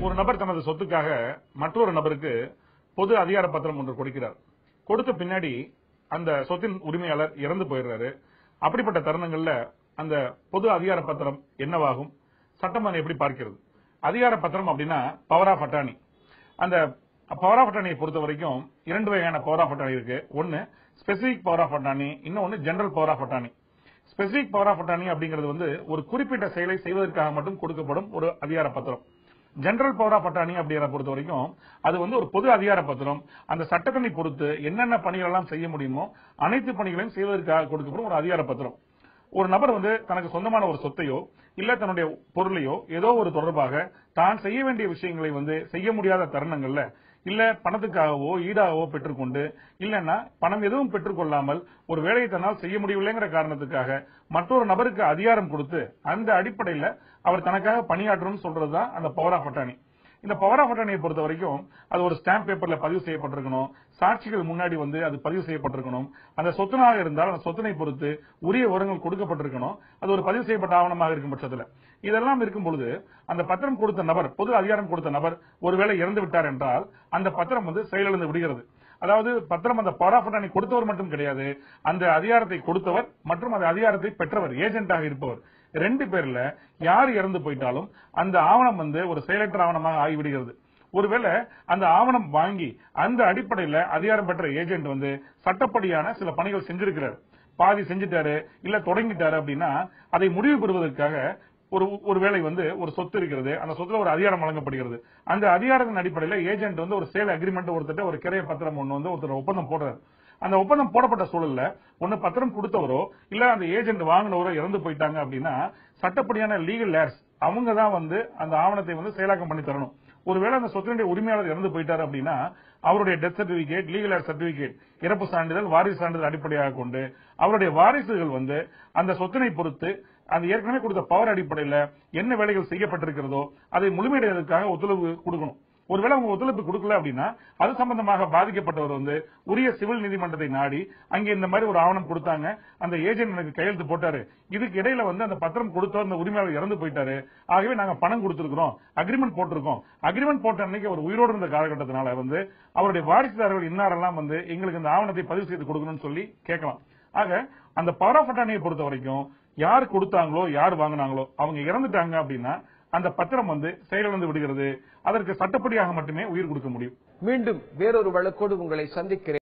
ஒரு நபர் தனது சொத்துக்காக மற்றொரு நபருக்கு பொது அதிகார பத்திரம் ஒன்று கொடுக்கிறார் கொடுத்த பின்னாடி அந்த சொத்தின் உரிமையாளர் இறந்து போயிடுறாரு அப்படிப்பட்ட தருணங்கள்ல அந்த பொது அதிகார பத்திரம் என்னவாகும் சட்டம் அதை எப்படி பார்க்கிறது அதிகார பத்திரம் அப்படின்னா பவர் ஆஃப் அட்டானி அந்த பவர் ஆஃப் அட்டானியை பொறுத்த வரைக்கும் இரண்டு வகையான பவர் ஆஃப் அட்டானி இருக்கு ஒன்னு ஸ்பெசிபிக் பவர் ஆஃப் அட்டானி இன்னொன்னு general power of attorney specific power of attorney அப்படிங்கிறது வந்து ஒரு குறிப்பிட்ட செயலை செய்வதற்காக மட்டும் கொடுக்கப்படும் ஒரு அதிகார பத்திரம் ஜெனரல் பவர் ஆஃப் அட்டானி அப்படிங்கிற பொறுத்த வரைக்கும் அது வந்து ஒரு பொது அதிகார பத்திரம் அந்த சட்டத்தினை பொறுத்து என்னென்ன பணிகள் எல்லாம் செய்ய முடியுமோ அனைத்து பணிகளையும் செய்வதற்காக கொடுக்கப்படும் ஒரு அதிகார பத்திரம் ஒரு நபர் வந்து தனக்கு சொந்தமான ஒரு சொத்தையோ இல்ல தன்னுடைய பொருளையோ ஏதோ ஒரு தொடர்பாக தான் செய்ய வேண்டிய விஷயங்களை வந்து செய்ய முடியாத தருணங்கள்ல இல்ல பணத்துக்காகவோ ஈடாகவோ பெற்றுக்கொண்டு இல்லன்னா பணம் எதுவும் பெற்றுக்கொள்ளாமல் ஒரு வேலையை தன்னால் செய்ய முடியவில்லைங்கிற காரணத்துக்காக மற்றொரு நபருக்கு அதிகாரம் கொடுத்து அந்த அடிப்படையில அவர் தனக்காக பணியாற்றணும்னு சொல்றதுதான் அந்த பவர் ஆஃப் அட்டானி இந்த பவர் ஆஃப் அட்டானியை பொறுத்த வரைக்கும் அது ஒரு ஸ்டாம்ப் பேப்பர்ல பதிவு செய்யப்பட்டிருக்கணும் சாட்சிகள் முன்னாடி வந்து அது பதிவு செய்யப்பட்டிருக்கணும் அந்த சொத்துனாக இருந்தால் அந்த சொத்தினை பொறுத்து உரிய விவரங்கள் கொடுக்கப்பட்டிருக்கணும் அது ஒரு பதிவு செய்யப்பட்ட ஆவணமாக இருக்கும் பட்சத்தில் இதெல்லாம் இருக்கும் பொழுது அந்த பத்திரம் கொடுத்த நபர் பொது அதிகாரம் கொடுத்த நபர் ஒருவேளை இறந்து விட்டார் என்றால் அந்த பத்திரம் வந்து செயலிழந்து விடுகிறது அதாவது பத்திரம் அந்த பவர் ஆஃப் அட்டானி கொடுத்தவர் மட்டும் கிடையாது அந்த அதிகாரத்தை கொடுத்தவர் மற்றும் அந்த அதிகாரத்தை பெற்றவர் ஏஜென்ட்டாக இருப்பவர் ரெண்டு பேர்ல யார் இறந்து போயிட்டாலும் அந்த ஆவணம் வந்து ஒரு செயலற்ற ஆவணமாக ஆகிவிடுகிறது ஒருவேளை அந்த ஆவணம் வாங்கி அந்த அடிப்படையில அதிகாரம் பெற்ற ஏஜென்ட் வந்து சட்டப்படியான சில பணிகள் செஞ்சிருக்கிறார் பாதி செஞ்சுட்டாரு இல்ல தொடங்கிட்டாரு அப்படின்னா அதை முடிவு பெறுவதற்காக ஒரு ஒரு வேளை வந்து ஒரு சொத்து இருக்கிறது அந்த சொத்துல ஒரு அதிகாரம் வழங்கப்படுகிறது அந்த அதிகாரத்தின் அடிப்படையில ஏஜென்ட் வந்து ஒரு சேல் அக்ரிமெண்ட் ஒருத்தட்ட ஒரு கிரைய பத்திரம் ஒண்ணு வந்து ஒருத்தர் ஒப்பந்தம் போடுறாரு அந்த ஒப்பந்தம் போடப்பட்ட சூழல்ல ஒன்னு பத்திரம் கொடுத்தவரோ இல்ல அந்த ஏஜென்ட் வாங்கினவரோ இறந்து போயிட்டாங்க அப்படின்னா சட்டப்படியான லீகல் லேர்ஸ் அவங்க தான் வந்து அந்த ஆவணத்தை வந்து செயலாக்கம் பண்ணி தரணும் ஒருவேளை அந்த சொத்தினுடைய உரிமையாளர் இறந்து போயிட்டாரு அப்படின்னா அவருடைய death certificate legal heir certificate இறப்பு சான்றிதழ் வாரிசு சான்றிதழ் அடிப்படையாக கொண்டு அவருடைய வாரிசுகள் வந்து அந்த சொத்தினை பொறுத்து அந்த ஏற்கனவே கொடுத்த பவர் அடிப்படையில என்ன வேலைகள் செய்யப்பட்டிருக்கிறதோ அதை முழுமையடைவதற்காக ஒத்துழைப்பு கொடுக்கணும் ஒருவேளை அவங்க ஒத்துழைப்பு கொடுக்கல அப்படின்னா அது சம்பந்தமாக பாதிக்கப்பட்டவர் வந்து உரிய சிவில் நீதிமன்றத்தை நாடி அங்க இந்த மாதிரி ஒரு ஆவணம் கொடுத்தாங்க அந்த ஏஜென்ட் எனக்கு கையெழுத்து போட்டாரு இதுக்கு இடையில வந்து அந்த பத்திரம் கொடுத்தவர் அந்த உரிமையாளர் இறந்து போயிட்டாரு ஆகவே நாங்க பணம் கொடுத்திருக்கிறோம் அக்ரிமெண்ட் போட்டிருக்கோம் அக்ரிமெண்ட் போட்ட அன்னைக்கு அவர் உயிரோடு இருந்த காலகட்டத்தினால வந்து அவருடைய வாரிசுதாரர்கள் இன்னாரெல்லாம் வந்து எங்களுக்கு இந்த ஆவணத்தை பதிவு செய்து கொடுக்கணும்னு சொல்லி கேட்கலாம் ஆக அந்த பவர் ஆஃப் அட்டானியை பொறுத்த வரைக்கும் யார் கொடுத்தாங்களோ யார் வாங்கினாங்களோ அவங்க இறந்துட்டாங்க அப்படின்னா அந்த பத்திரம் வந்து செயலிழந்து விடுகிறது அதற்கு சட்டப்படியாக மட்டுமே உயிர் கொடுக்க முடியும் மீண்டும் வேறொரு வழக்கோடு உங்களை சந்திக்கிறேன்